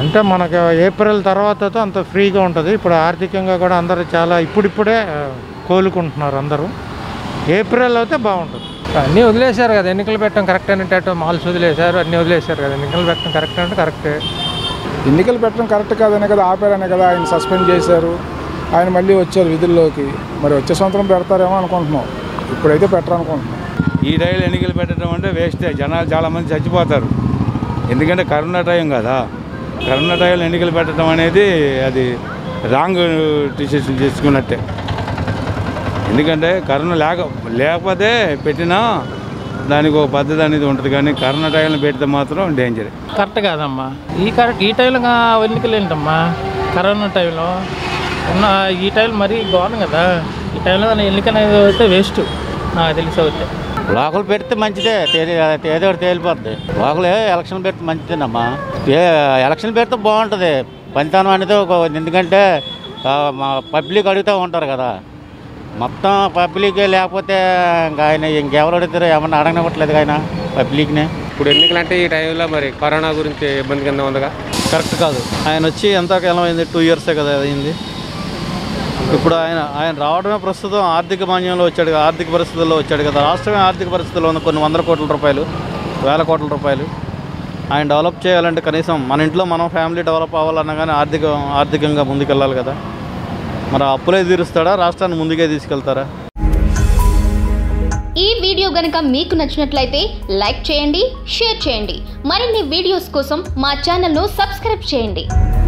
అంటే మనకి ఏప్రిల్ తర్వాతతో అంత ఫ్రీగా ఉంటుంది ఇప్పుడు ఆర్థికంగా కూడా అందరూ చాలా ఇప్పుడిప్పుడే ఆ, కోలుకుంటున్నారు అందరూ ఏప్రిల్ అయితే బాగుంటుంది అన్నీ వదిలేశారు కదా ఎన్నికలు పెట్టడం కరెక్ట్ అనేటట్టు మాల్స్ వదిలేశారు అన్నీ వదిలేశారు కదా ఎన్నికలు పెట్టడం కరెక్ట్ అంటే కరెక్టే ఎన్నికలు పెట్టడం కరెక్ట్ కాదనే కదా ఆపారనే కదా ఆయన సస్పెండ్ చేశారు ఆయన మళ్ళీ వచ్చారు విధుల్లోకి మరి వచ్చే సంవత్సరం పెడతారేమో అనుకుంటున్నాం ఇప్పుడైతే పెట్టరు అనుకుంటున్నాం ఈ రైలు ఎన్నికలు పెట్టడం అంటే వేస్టే జనాలు చాలామంది చచ్చిపోతారు ఎందుకంటే కరోనా టైం కదా కరోనా టైంలో ఎన్నికలు పెట్టడం అనేది అది రాంగ్ డిసిషన్ చేసుకున్నట్టే ఎందుకంటే కరోనా లేక లేకపోతే పెట్టినా దానికి ఒక పద్ధతి అనేది ఉంటుంది కానీ కరోనా టైంలో పెడితే మాత్రం డేంజర్ కరెక్ట్ కాదమ్మా ఈ కరెక్ట్ ఈ టైంలో గా- ఎన్నికలు ఏంటమ్మా కరోనా టైంలో ఉన్న ఈ టైం మరీ బాగుంది కదా ఈ టైంలో ఎన్నికలు అనేది అయితే వేస్ట్ నాకు తెలిసి అయితే లోకల్ పెడితే మంచిదే తేలి ఏదో ఒకటి తేలిపోద్ది లోకల్ ఎలక్షన్ పెడితే మంచిదేనమ్మా ఏ ఎలక్షన్ పెడితే బాగుంటుంది పనితనం అనేది ఒక ఎందుకంటే ఆ, మా పబ్లిక్ అడుగుతూ ఉంటారు కదా మొత్తం పబ్లిక్ లేకపోతే ఇంకా ఆయన ఇంకెవరు అడుగుతారు ఏమన్నా అడగనివ్వట్లేదు ఆయన పబ్లిక్ని ఇప్పుడు ఎన్నికలు అంటే ఈ టైంలో మరి కరోనా గురించి ఇబ్బంది కింద ఉందిగా కరెక్ట్ కాదు ఆయన వచ్చి ఎంతకాలం అయింది టూ ఇయర్సే కదా అయింది ఇప్పుడు ఆయన ఆయన రావడమే ప్రస్తుతం ఆర్థిక మాన్యంలో వచ్చాడు కదా ఆర్థిక పరిస్థితుల్లో వచ్చాడు కదా రాష్ట్రమే ఆర్థిక పరిస్థితుల్లో ఉన్న కొన్ని వందల కోట్ల రూపాయలు వేల కోట్ల రూపాయలు ఆయన డెవలప్ చేయాలంటే కనీసం మన ఇంట్లో మనం ఫ్యామిలీ డెవలప్ అవ్వాలన్నా కానీ ఆర్థిక ఆర్థికంగా ముందుకెళ్ళాలి కదా మరి ఆ అప్పులే తీరుస్తాడా రాష్ట్రాన్ని ముందుకే తీసుకెళ్తారా ఈ వీడియో గనక మీకు నచ్చినట్లయితే లైక్ చేయండి షేర్ చేయండి మరిన్ని వీడియోస్ కోసం మా ఛానల్ను సబ్స్క్రైబ్ చేయండి